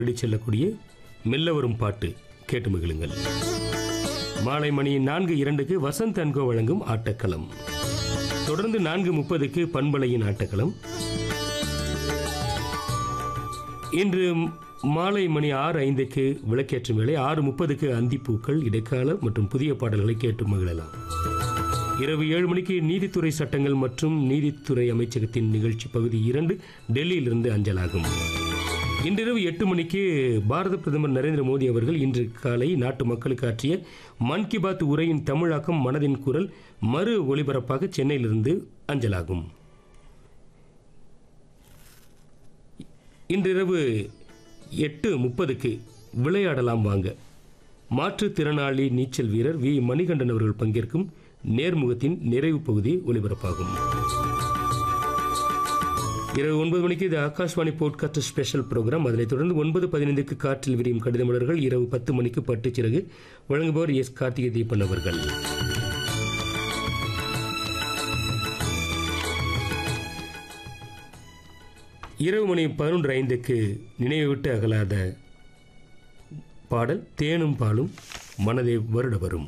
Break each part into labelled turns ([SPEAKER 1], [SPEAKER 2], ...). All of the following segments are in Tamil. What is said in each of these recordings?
[SPEAKER 1] தேடி செல்லக்கூடிய மெல்ல வரும் பாட்டு கேட்டு மகிழுங்கள் மாலை மணி நான்கு இரண்டுக்கு வசந்த் அன்கோ வழங்கும் ஆட்டக்களம் தொடர்ந்து நான்கு முப்பதுக்கு பண்பலையின் ஆட்டக்களம் இன்று மாலை மணி ஆறு ஐந்துக்கு விளக்கேற்றும் வேளை ஆறு முப்பதுக்கு அந்திப்பூக்கள் இடைக்கால மற்றும் புதிய பாடல்களை கேட்டு மகிழலாம் இரவு ஏழு மணிக்கு நீதித்துறை சட்டங்கள் மற்றும் நீதித்துறை அமைச்சகத்தின் நிகழ்ச்சி பகுதி இரண்டு டெல்லியிலிருந்து அஞ்சலாகும் இன்றிரவு எட்டு மணிக்கு பாரத பிரதமர் நரேந்திர மோடி அவர்கள் இன்று காலை நாட்டு மக்களுக்கு ஆற்றிய மன் கி பாத் உரையின் தமிழாக்கம் மனதின் குரல் மறு ஒளிபரப்பாக சென்னையிலிருந்து அஞ்சலாகும் இன்றிரவு எட்டு முப்பதுக்கு விளையாடலாம் வாங்க மாற்றுத்திறனாளி நீச்சல் வீரர் வி மணிகண்டன் அவர்கள் பங்கேற்கும் நேர்முகத்தின் நிறைவு பகுதி ஒலிபரப்பாகும் இரவு ஒன்பது மணிக்கு இது ஆகாஷ்வாணி போட்காஸ்ட் ஸ்பெஷல் ப்ரோக்ராம் அதனைத் தொடர்ந்து ஒன்பது பதினைந்துக்கு காற்றில் விரியும் கடித மலர்கள் இரவு பத்து மணிக்கு பட்டுச்சிறகு வழங்குபவர் எஸ் கார்த்திகை தீபன் அவர்கள் இரவு மணி பதினொன்று ஐந்துக்கு நினைவு விட்டு அகலாத பாடல் தேனும் பாலும் மனதை வருட வரும்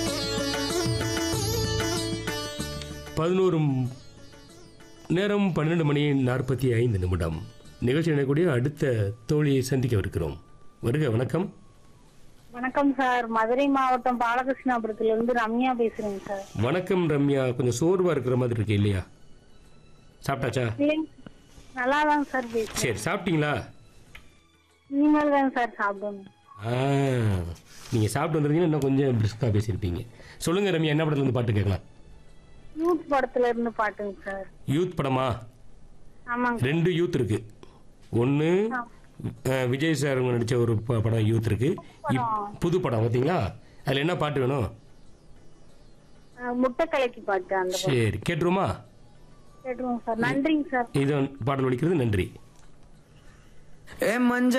[SPEAKER 1] பதினோரு நேரம் பன்னிரண்டு மணி நாற்பத்தி ஐந்து நிமிடம் நிகழ்ச்சி நடக்கக்கூடிய அடுத்த தோழியை சந்திக்கவிருக்கிறோம் வருக வணக்கம்
[SPEAKER 2] வணக்கம் சார் மதுரை மாவட்டம் பாலகிருஷ்ணாபுரத்துல இருந்து ரம்யா பேசுறேங்க சார்
[SPEAKER 1] வணக்கம் ரம்யா கொஞ்சம் சோர்வா இருக்கிற மாதிரி இருக்கு இல்லையா சாப்பிட்டாச்சா
[SPEAKER 2] இல்லைங்க நல்லா தான் சார் பேசுறேன்
[SPEAKER 1] சரி சாப்பிட்டீங்களா
[SPEAKER 2] இனிமேல் தான் சார் சாப்பிடணும்
[SPEAKER 1] ஆ நீங்கள் சாப்பிட்டு வந்துருந்தீங்கன்னா இன்னும் கொஞ்சம் பிரிஸ்காக பேசியிருப்பீங்க சொல்லுங்க ரம்யா என்ன படத்துல இருந்து பாட்டு கேட்கலாம்
[SPEAKER 2] யூத் படத்துல இருந்து பாட்டுங்க சார்
[SPEAKER 1] யூத் படமா
[SPEAKER 2] ஆமாங்க
[SPEAKER 1] ரெண்டு யூத் இருக்கு ஒன்று விஜய் சார் அவங்க நடித்த ஒரு ப- படம் யூத் இருக்கு இப்- புது படம் பார்த்தீங்களா அதில் என்ன பாட்டு வேணும்
[SPEAKER 2] அஹ், முட்டை கலக்கி பாட்டு அந்த பாட்டு
[SPEAKER 1] சரி கேட்டுருமா
[SPEAKER 2] கேட்டுருவோம் சார் நன்றிங்க சார்
[SPEAKER 1] இது பாடல் ஒலிக்கிறது நன்றி
[SPEAKER 3] ஏ மஞ்ச